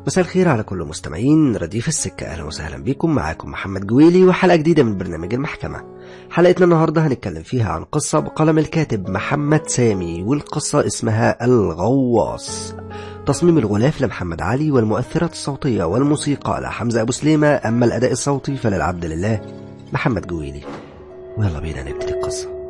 مساء الخير على كل مستمعين رديف السكة أهلا وسهلا بكم معاكم محمد جويلي وحلقة جديدة من برنامج المحكمة حلقتنا النهاردة هنتكلم فيها عن قصة بقلم الكاتب محمد سامي والقصة اسمها الغواص تصميم الغلاف لمحمد علي والمؤثرات الصوتية والموسيقى لحمزة أبو سليمة أما الأداء الصوتي فللعبد لله محمد جويلي ويلا بينا نبتدي القصة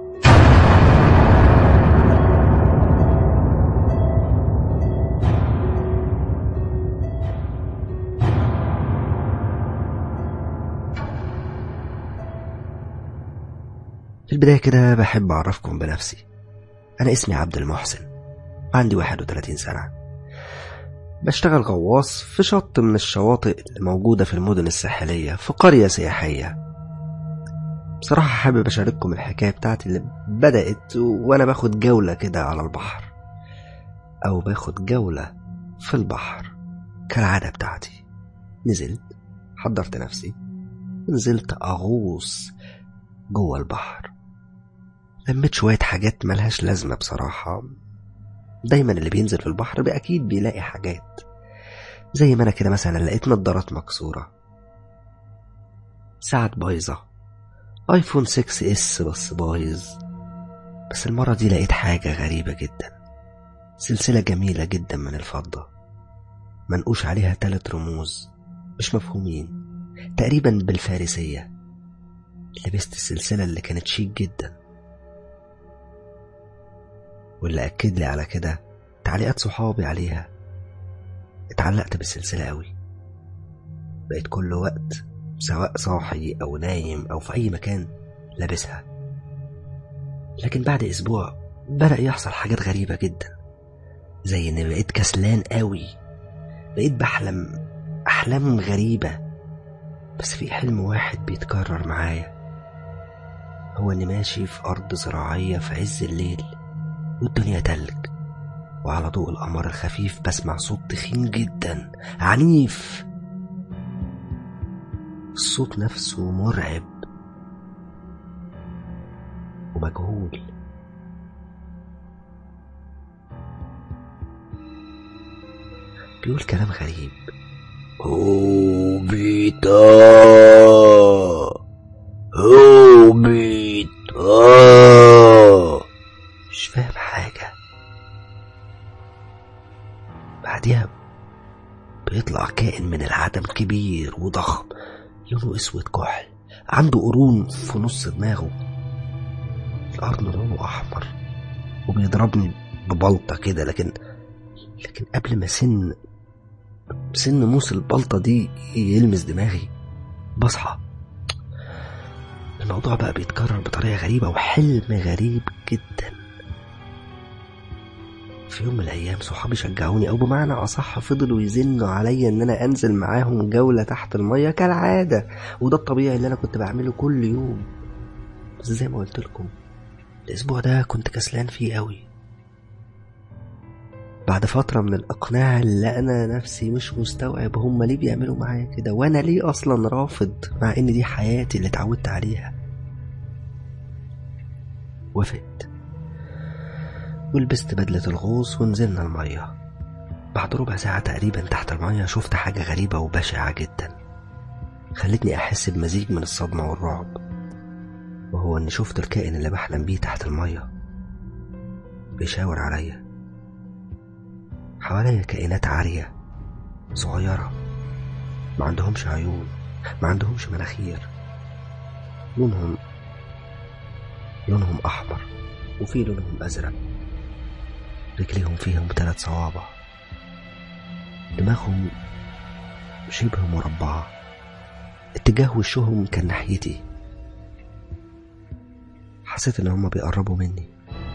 في البداية كده بحب أعرفكم بنفسي أنا اسمي عبد المحسن عندي 31 سنة بشتغل غواص في شط من الشواطئ الموجودة في المدن الساحلية في قرية سياحية بصراحة حابب أشارككم الحكاية بتاعتي اللي بدأت وأنا باخد جولة كده على البحر أو باخد جولة في البحر كالعادة بتاعتي نزلت حضرت نفسي نزلت أغوص جوه البحر لميت شوية حاجات ملهاش لازمة بصراحة دايما اللي بينزل في البحر أكيد بيلاقي حاجات زي ما أنا كده مثلا لقيت نضارات مكسورة ساعة بايظة ايفون 6 اس بس بايظ بس المرة دي لقيت حاجة غريبة جدا سلسلة جميلة جدا من الفضة منقوش عليها تلات رموز مش مفهومين تقريبا بالفارسية لبست السلسلة اللي كانت شيك جدا واللي أكد لي على كده تعليقات صحابي عليها اتعلقت بالسلسلة قوي بقيت كل وقت سواء صاحي أو نايم أو في أي مكان لابسها لكن بعد أسبوع بدأ يحصل حاجات غريبة جدا زي إني بقيت كسلان قوي بقيت بحلم أحلام غريبة بس في حلم واحد بيتكرر معايا هو إني ماشي في أرض زراعية في عز الليل والدنيا تلج وعلى ضوء القمر الخفيف بسمع صوت تخين جدا عنيف الصوت نفسه مرعب ومجهول بيقول كلام غريب هوبيتا هوبيتا مش فاهم حاجة بعديها بيطلع كائن من العدم كبير وضخم لونه اسود كحل عنده قرون في نص دماغه الأرض لونه أحمر وبيضربني ببلطة كده لكن لكن قبل ما سن سن موس البلطة دي يلمس دماغي بصحى الموضوع بقى بيتكرر بطريقة غريبة وحلم غريب جدا في يوم من الأيام صحابي شجعوني أو بمعنى أصح فضلوا يزنوا عليا إن أنا أنزل معاهم جولة تحت المية كالعادة وده الطبيعي اللي أنا كنت بعمله كل يوم بس زي ما قلت لكم الأسبوع ده كنت كسلان فيه قوي بعد فترة من الإقناع اللي أنا نفسي مش مستوعب هما ليه بيعملوا معايا كده وأنا ليه أصلا رافض مع إن دي حياتي اللي اتعودت عليها وافقت ولبست بدلة الغوص ونزلنا المية بعد ربع ساعة تقريبا تحت المية شفت حاجة غريبة وبشعة جدا خلتني أحس بمزيج من الصدمة والرعب وهو إني شفت الكائن اللي بحلم بيه تحت المية بيشاور عليا حواليا كائنات عارية صغيرة ما عندهمش عيون ما عندهمش مناخير لونهم لونهم أحمر وفي لونهم أزرق رجليهم فيهم ثلاث صوابع دماغهم شبه مربعة اتجاه وشهم كان ناحيتي حسيت ان هما بيقربوا مني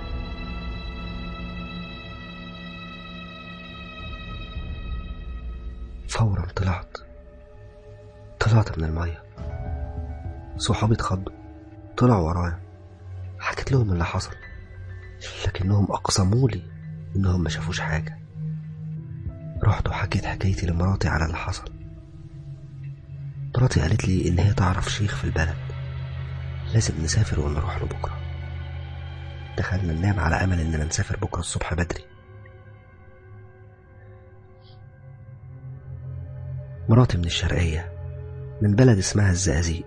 فورا طلعت طلعت من المية صحابي اتخضوا طلعوا ورايا حكيت لهم اللي حصل لكنهم أقسموا لي إنهم ما شافوش حاجة رحت وحكيت حكايتي لمراتي على اللي حصل مراتي قالت لي إن هي تعرف شيخ في البلد لازم نسافر ونروح له بكرة دخلنا ننام على أمل إننا نسافر بكرة الصبح بدري مراتي من الشرقية من بلد اسمها الزقازيق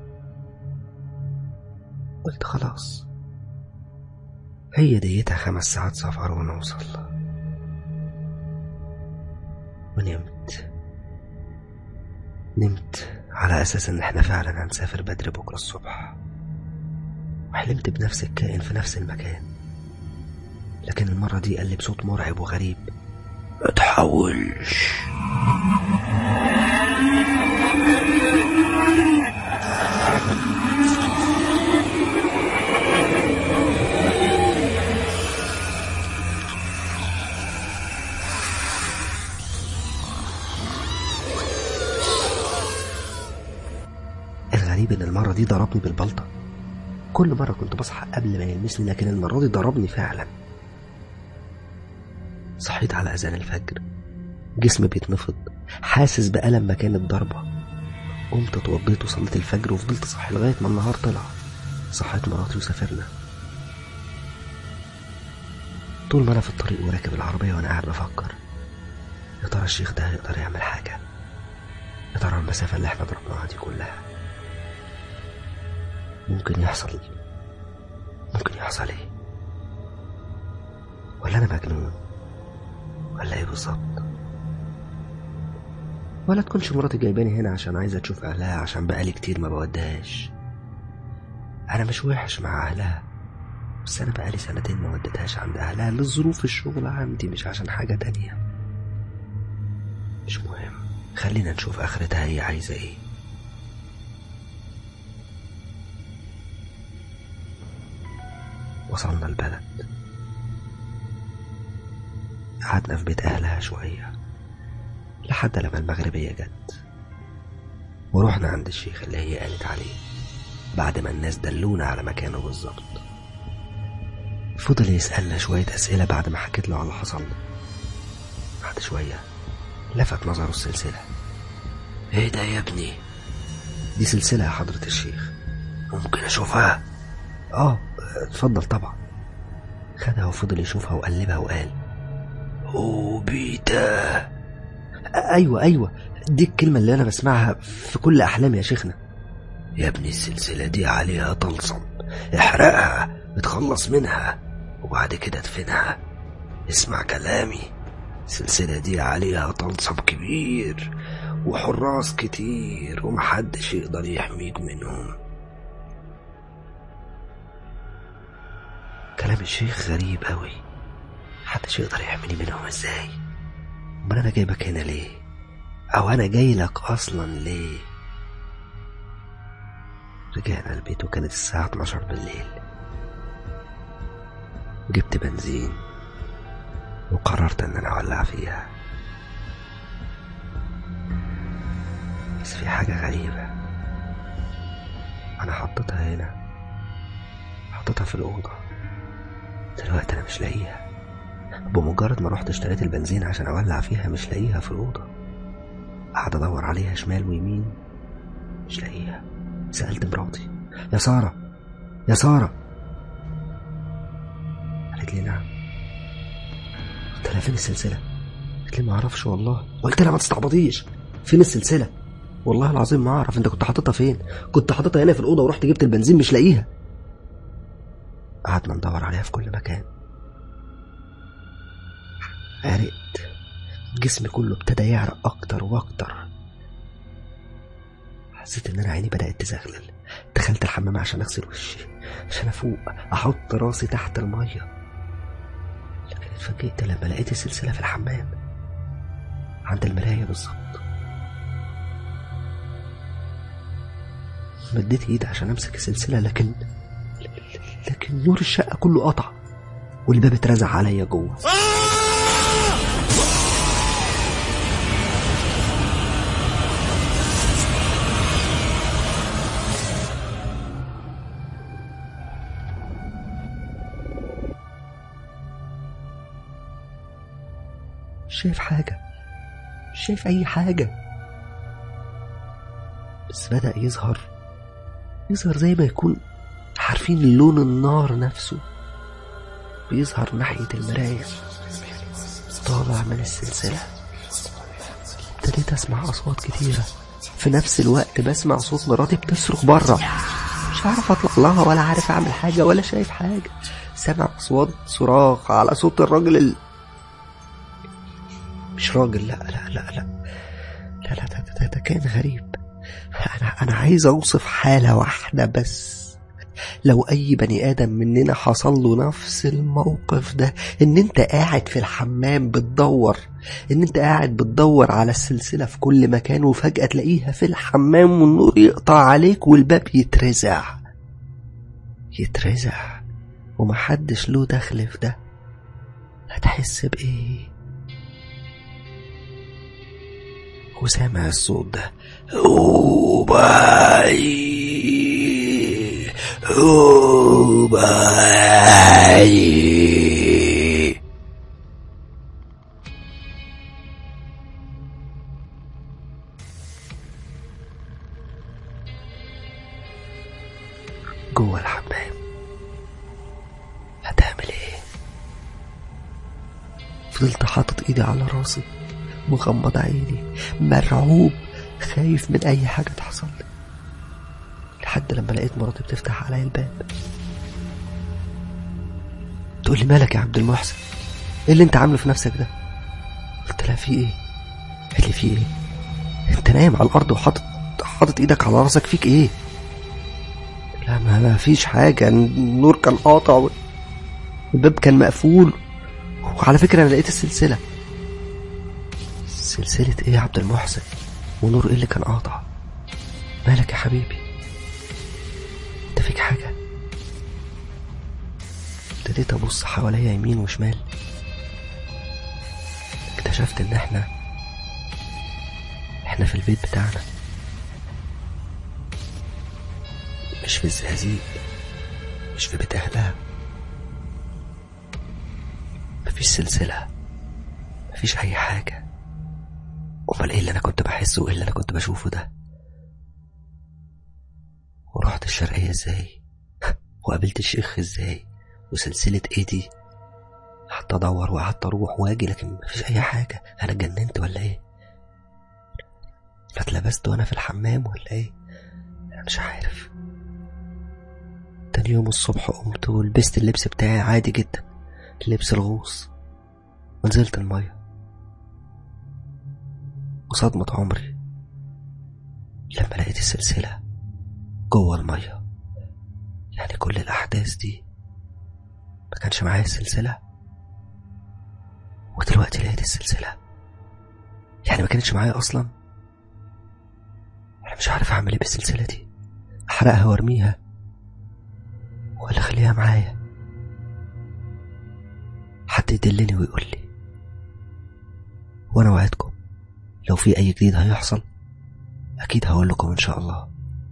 قلت خلاص هي ديتها خمس ساعات سفر ونوصل ونمت نمت على أساس إن إحنا فعلا هنسافر بدري بكرة الصبح وحلمت بنفس الكائن في نفس المكان لكن المرة دي قال لي بصوت مرعب وغريب ما تحاولش الغريب ان المرة دي ضربني بالبلطة كل مرة كنت بصحى قبل ما يلمسني لكن المرة دي ضربني فعلا صحيت على أذان الفجر جسمي بيتنفض حاسس بألم مكان الضربة قمت اتوضيت وصليت الفجر وفضلت صاحي لغاية ما النهار طلع صحيت مراتي وسافرنا طول ما أنا في الطريق وراكب العربية وأنا قاعد بفكر يا ترى الشيخ ده هيقدر يعمل حاجة يا ترى المسافة اللي احنا ضربناها دي كلها ممكن يحصل ممكن يحصل ايه ولا انا مجنون ولا ايه بالظبط ولا تكونش مراتي جايباني هنا عشان عايزه تشوف اهلها عشان بقالي كتير ما بودهاش انا مش وحش مع اهلها بس انا بقالي سنتين ما وديتهاش عند اهلها لظروف الشغل عندي مش عشان حاجه تانية مش مهم خلينا نشوف اخرتها هي عايزه ايه وصلنا البلد قعدنا في بيت أهلها شوية لحد لما المغربية جت ورحنا عند الشيخ اللي هي قالت عليه بعد ما الناس دلونا على مكانه بالظبط فضل يسألنا شوية أسئلة بعد ما حكيت له على اللي حصل له بعد شوية لفت نظره السلسلة ايه ده يا ابني دي سلسلة يا حضرة الشيخ ممكن أشوفها اه اتفضل طبعا خدها وفضل يشوفها وقلبها وقال أوبيتا أيوة أيوة دي الكلمة اللي أنا بسمعها في كل أحلامي يا شيخنا يا ابني السلسلة دي عليها طلسم احرقها اتخلص منها وبعد كده ادفنها اسمع كلامي السلسلة دي عليها طلسم كبير وحراس كتير ومحدش يقدر يحميك منهم كلام الشيخ غريب أوي محدش يقدر يحميني منهم ازاي امال انا جايبك هنا ليه او انا جاي لك اصلا ليه رجعنا البيت وكانت الساعة 12 بالليل جبت بنزين وقررت ان انا اولع فيها بس في حاجة غريبة انا حطيتها هنا حطيتها في الأوضة دلوقتي انا مش لاقيها بمجرد ما رحت اشتريت البنزين عشان اولع فيها مش لاقيها في الاوضه قاعد ادور عليها شمال ويمين مش لاقيها سالت مراتي يا ساره يا ساره قالت لي نعم قلت لها فين السلسله قالت لي ما اعرفش والله قلت لها ما تستعبطيش فين السلسله والله العظيم ما اعرف انت كنت حاططها فين كنت حاططها هنا في الاوضه ورحت جبت البنزين مش لاقيها قعدنا ندور عليها في كل مكان عرقت جسمي كله ابتدى يعرق اكتر واكتر حسيت ان انا عيني بدات تزغلل دخلت الحمام عشان اغسل وشي عشان افوق احط راسي تحت الميه لكن اتفاجئت لما لقيت السلسله في الحمام عند المرايه بالظبط مديت ايدي عشان امسك السلسله لكن لكن نور الشقه كله قطع والباب اترزع عليا جوه مش شايف حاجة مش شايف أي حاجة بس بدأ يظهر يظهر زي ما يكون عارفين لون النار نفسه بيظهر ناحية المراية طالع من السلسلة ابتديت اسمع اصوات كتيرة في نفس الوقت بسمع صوت مراتي بتصرخ بره مش عارف اطلع لها ولا عارف اعمل حاجة ولا شايف حاجة سامع اصوات صراخ على صوت الراجل ال... مش راجل لا لا لا لا لا لا ده, ده, ده كان غريب انا انا عايز اوصف حالة واحدة بس لو اي بني ادم مننا حصل له نفس الموقف ده ان انت قاعد في الحمام بتدور ان انت قاعد بتدور على السلسلة في كل مكان وفجأة تلاقيها في الحمام والنور يقطع عليك والباب يترزع يترزع ومحدش له دخل في ده هتحس بايه وسامع الصوت ده أوباي أوباي جوه الحمام هتعمل ايه فضلت حاطط ايدي على راسي مغمض عيني مرعوب خايف من اي حاجه تحصل لي لحد لما لقيت مراتي بتفتح عليا الباب تقول لي مالك يا عبد المحسن ايه اللي انت عامله في نفسك ده قلت لها في ايه قالت لي في ايه انت نايم على الارض وحاطط حاطط ايدك على راسك فيك ايه لا ما, ما فيش حاجه النور كان قاطع والباب كان مقفول وعلى فكره انا لقيت السلسله سلسله ايه يا عبد المحسن ونور ايه اللي كان قاطع مالك يا حبيبي انت فيك حاجه ابتديت ابص حواليا يمين وشمال اكتشفت ان احنا احنا في البيت بتاعنا مش في الزقازيق مش في بيت اهلها مفيش سلسلة مفيش أي حاجة أمال إيه اللي أنا كنت بحسه وإيه اللي أنا كنت بشوفه ده ورحت الشرقية إزاي وقابلت الشيخ إزاي وسلسلة إيه دي قعدت أدور وقعدت أروح وأجي لكن مفيش أي حاجة أنا اتجننت ولا إيه لا اتلبست وأنا في الحمام ولا إيه أنا مش عارف تاني يوم الصبح قمت ولبست اللبس بتاعي عادي جدا لبس الغوص ونزلت المية وصدمة عمري لما لقيت السلسلة جوه المية يعني كل الأحداث دي ما كانش معايا السلسلة ودلوقتي لقيت السلسلة يعني ما كانتش معايا أصلا أنا مش عارف أعمل إيه بالسلسلة دي أحرقها وأرميها ولا أخليها معايا حد يدلني ويقول لي وانا وعدكم لو في اي جديد هيحصل اكيد هقول لكم ان شاء الله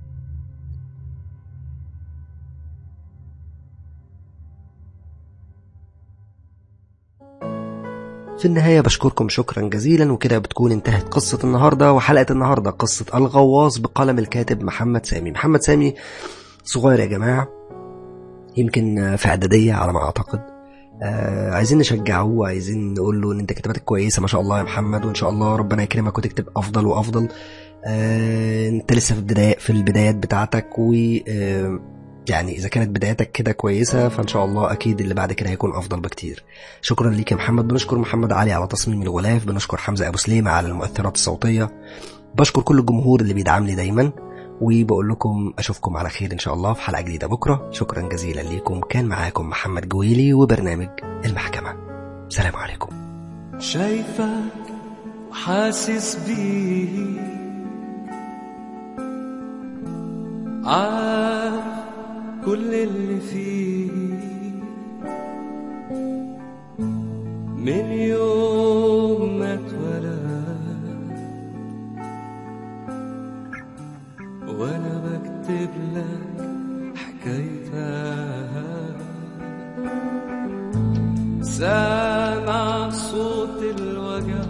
في النهاية بشكركم شكرا جزيلا وكده بتكون انتهت قصة النهاردة وحلقة النهاردة قصة الغواص بقلم الكاتب محمد سامي محمد سامي صغير يا جماعة يمكن في إعدادية على ما أعتقد آه عايزين نشجعه عايزين نقول له ان انت كتاباتك كويسه ما شاء الله يا محمد وان شاء الله ربنا يكرمك وتكتب افضل وافضل آه انت لسه في البدايات في البدايات بتاعتك و آه يعني اذا كانت بداياتك كده كويسه فان شاء الله اكيد اللي بعد كده هيكون افضل بكتير شكرا ليك يا محمد بنشكر محمد علي على تصميم الغلاف بنشكر حمزه ابو سليمه على المؤثرات الصوتيه بشكر كل الجمهور اللي بيدعمني دايما وبقول لكم اشوفكم على خير ان شاء الله في حلقه جديده بكره شكرا جزيلا ليكم كان معاكم محمد جويلي وبرنامج المحكمه سلام عليكم شايفك وحاسس بيه عارف كل اللي فيه من يوم ما اتولد وانا بكتب لك حكايتها سامع صوت الوجع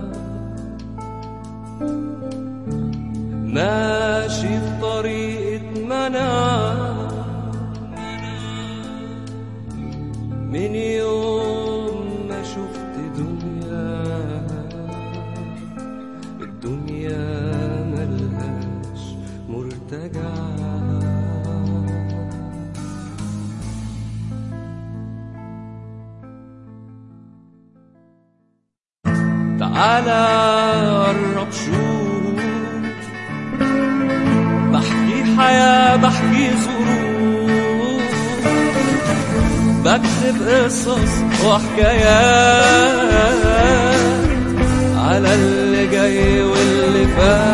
ماشي في طريقة منع من يوم ما شفت دنيا على قرب شوف بحكي حياة بحكي ظروف بكتب قصص وحكايات على اللي جاي واللي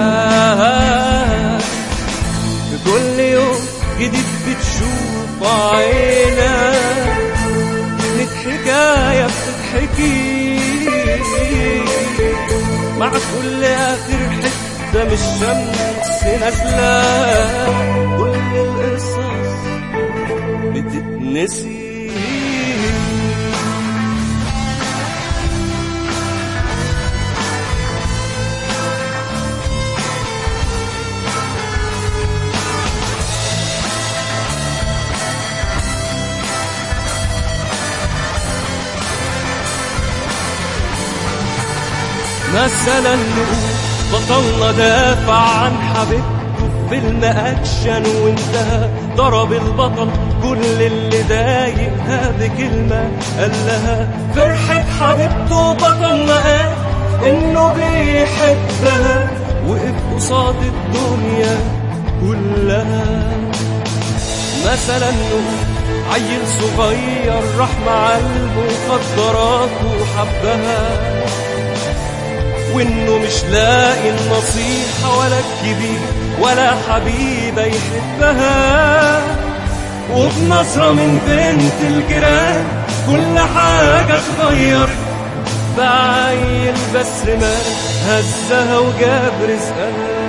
فات في كل يوم جديد بتشوف عينك كانت حكاية بتتحكي مع كل آخر حتة من الشمس نازلة كل القصص بتتنسي مثلا نقول بطلنا دافع عن حبيبته في فيلم اكشن وانتهى ضرب البطل كل اللي ضايقها بكلمة قال لها فرحة حبيبته بطلنا قال انه بيحبها وقف قصاد الدنيا كلها مثلا نقول عيل صغير راح مع المخدرات وحبها وانه مش لاقي النصيحة ولا الكبير ولا حبيبة يحبها وبنظرة من بنت الجيران كل حاجة اتغيرت بعيل بس ما هزها وجاب رزقها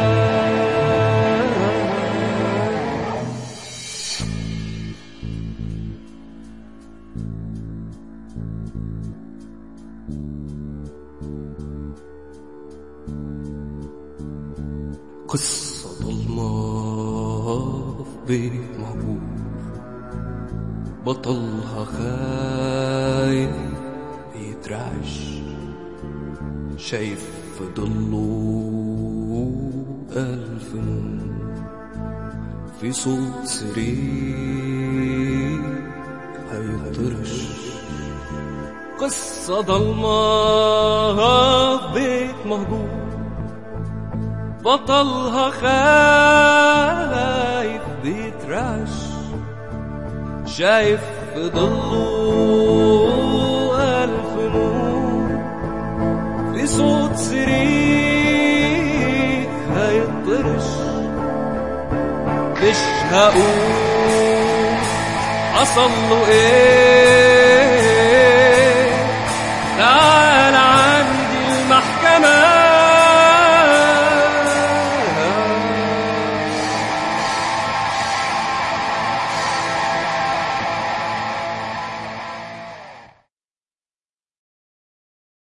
قصة ضلمة في بيت مهجور بطلها خايف بيترعش شايف في ضله ألف نور في صوت سرير هيطرش قصة ضلمة في بيت مهجور بطلها خايف بيترعش شايف في ضله ألف نور في صوت سرير هيطرش مش هقول حصل له ايه